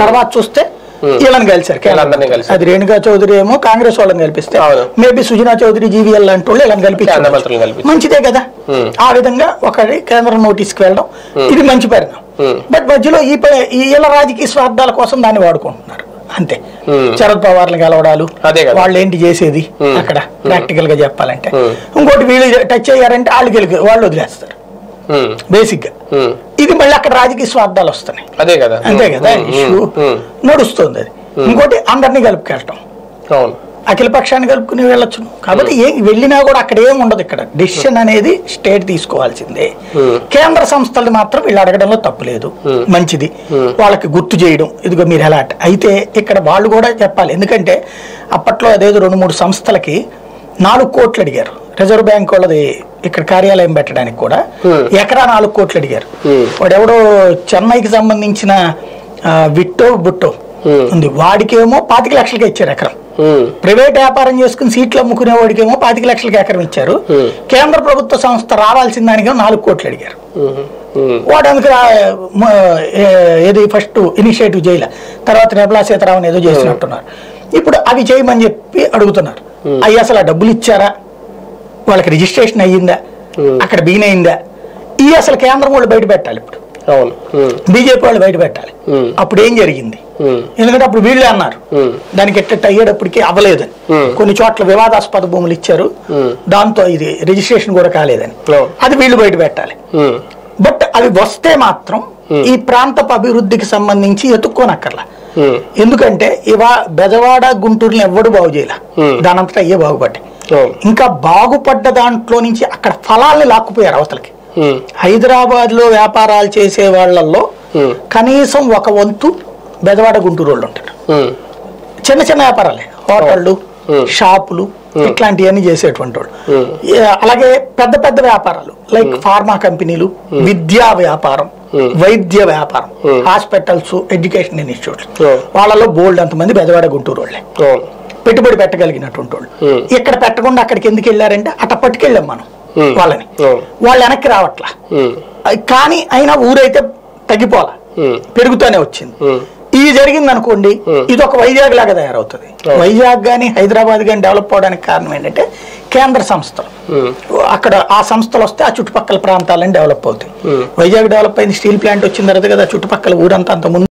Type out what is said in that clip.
తర్వాత చూస్తే వీళ్ళని కలిసారు కేంద్ర వీళ్ళందరినీ కలిసారు. అది రేణుకా చౌదరి ఏమో కాంగ్రెస్ వాళ్ళని కల్పిస్తే అవును. మేబీ సుజనా చౌదరి జీవీఎల్ లాంటి వాళ్ళు ఇలా కేంద్ర మంత్రులను కల్పించారు కల్పించారు. మంచిదే కదా ఆ విధంగా ఒకటి కేంద్రం నోటీస్కి వెళ్ళడం ఇది మంచి పరిణామం బట్ మధ్యలో ఈ ప- ఈ వీళ్ళ రాజకీయ స్వార్థాల కోసం దాన్ని వాడుకుంటున్నారు అంతే శరద్ పవార్ని కలవడాలు అదే కదా. వాళ్ళు ఏంటి చేసేది అక్కడ ప్రాక్టికల్ గా చెప్పాలంటే ఇంకోటి వీళ్ళు టచ్ అయ్యారంటే వాళ్ళు గెలిపి వాళ్ళు వదిలేస్తారు ఉమ్, బేసిక్ గా ఉమ్. ఇది మళ్ళీ అక్కడ రాజకీయ స్వార్థాలు వస్తున్నాయి అదే కదా అంతే కదా ఉమ్, ఇష్యూ ఉమ్, నడుస్తుంది అది ఇంకోటి అందరినీ కలుపుకెళ్ళటం అవును అఖిల పక్షాన్ని కలుపుకుని వెళ్ళొచ్చు కాబట్టి ఏ వెళ్ళినా కూడా అక్కడ ఏం ఉండదు ఇక్కడ డెసిషన్ అనేది స్టేట్ తీసుకోవాల్సిందే కేంద్ర సంస్థలు మాత్రం వీళ్ళు అడగడంలో తప్పులేదు మంచిది వాళ్ళకి గుర్తు చేయడం ఇదిగో మీరు ఎలా అంటే. అయితే ఇక్కడ వాళ్ళు కూడా చెప్పాలి ఎందుకంటే అప్పట్లో అదేదో రెండు మూడు సంస్థలకి నాలుగు కోట్లు అడిగారు రిజర్వ్ బ్యాంక్ వాళ్ళది ఇక్కడ కార్యాలయం పెట్టడానికి కూడా ఎకరా నాలుగు కోట్లు అడిగారు వాడెవడో చెన్నైకి సంబంధించిన ఆ, విట్టో బుట్టో ఉంది వాడికేమో పాతిక లక్షలకి ఇచ్చారు ఎకరం ఉమ్, ప్రైవేట్ వ్యాపారం చేసుకుని సీట్లు అమ్ముకునే వాడికేమో పాతిక లక్షలకి ఎకరం ఇచ్చారు కేంద్ర ప్రభుత్వ సంస్థ రావాల్సిన దానికేమో నాలుగు కోట్లు అడిగారు ఉమ్, ఉమ్, వాడు అందుకు రా- మ- ఏ- ఏది ఫస్ట్ ఇనిషియేటివ్ చేయలే తర్వాత నిర్మలా సీతారామన్ ఏదో చేసినట్టున్నారు ఇప్పుడు అవి చేయమని చెప్పి అడుగుతున్నారు అవి అసలు ఆ డబ్బులు ఇచ్చారా వాళ్ళకి రిజిస్ట్రేషన్ అయ్యిందా అక్కడ బీన్ అయిందా ఈ అసలు కేంద్రం వాళ్ళు బయట పెట్టాలి ఇప్పుడు అవును ఉమ్, బీజేపీ వాళ్ళు బయట పెట్టాలి Hmm. అప్పుడు ఏం జరిగింది ఉమ్, ఎందుకంటే అప్పుడు వీళ్ళే అన్నారు Hmm. దానికి ఎట్టెట్ అయ్యేటప్పటికి అవ్వలేదని Hmm. కొన్ని చోట్ల వివాదాస్పద భూములు ఇచ్చారు Hmm. దాంతో ఇది రిజిస్ట్రేషన్ కూడా కాలేదని అవును. అది వీళ్ళు బయట పెట్టాలి ఉమ్, బట్ అవి వస్తే మాత్రం ఈ ప్రాంతపు అభివృద్ధికి సంబంధించి ఎత్తుక్కోనక్కర్లా ఉమ్, ఎందుకంటే ఇవా బెజవాడ గుంటూరుని ఎవ్వడు బాగు చేయలే Hmm. దానంతటా అయ్యే బాగుపడ్డాయి అవును ఇంకా బాగుపడ్డ దాంట్లో నుంచి అక్కడ ఫలాల్ని లాక్కుపోయారు అవతలకి ఉమ్, హైదరాబాద్ లో వ్యాపారాలు చేసే వాళ్ళల్లో Hmm. కనీసం ఒక వంతు బెజవాడ గుంటూరు వాళ్ళు ఉంటారు ఉమ్, చిన్న చిన్న వ్యాపారాలే హోటళ్ళు Hmm. షాపులు ఇట్లాంటివన్నీ చేసేటువంటి వాళ్ళు Hmm. ఏ, అలాగే పెద్ద పెద్ద వ్యాపారాలు లైక్ ఫార్మా కంపెనీలు విద్యా వ్యాపారం వైద్య వ్యాపారం హాస్పిటల్స్ ఎడ్యుకేషన్ ఇన్స్టిట్యూట్స్ Hmm. వాళ్ళలో బోల్డ్ అంతమంది బెజవాడ గుంటూరు వాళ్ళే అవును పెట్టుబడి పెట్టగలిగినటువంటి వాళ్ళు Hmm. ఇక్కడ పెట్టకుండా అక్కడికి ఎందుకు వెళ్ళారంటే అట్ట పట్టుకెళ్ళాం మనం Hmm. వాళ్ళని Hmm. వాళ్ళు వెనక్కి రావట్లా ఉమ్, అది కానీ అయినా ఊరైతే తగ్గిపోలా ఉమ్, పెరుగుతూనే వచ్చింది ఉమ్, ఇది జరిగింది అనుకోండి ఇది ఒక వైజాగ్ లాగా తయారవుతుంది వైజాగ్ కానీ హైదరాబాద్ కానీ డెవలప్ అవడానికి కారణం ఏంటంటే కేంద్ర సంస్థలు ఉమ్, అక్కడ ఆ సంస్థలు వస్తే ఆ చుట్టుపక్కల ప్రాంతాలని డెవలప్ అవుతాయి వైజాగ్ డెవలప్ అయింది స్టీల్ ప్లాంట్ వచ్చిన తర్వాత కదా చుట్టుపక్కల ఊరంతా అంత ముందు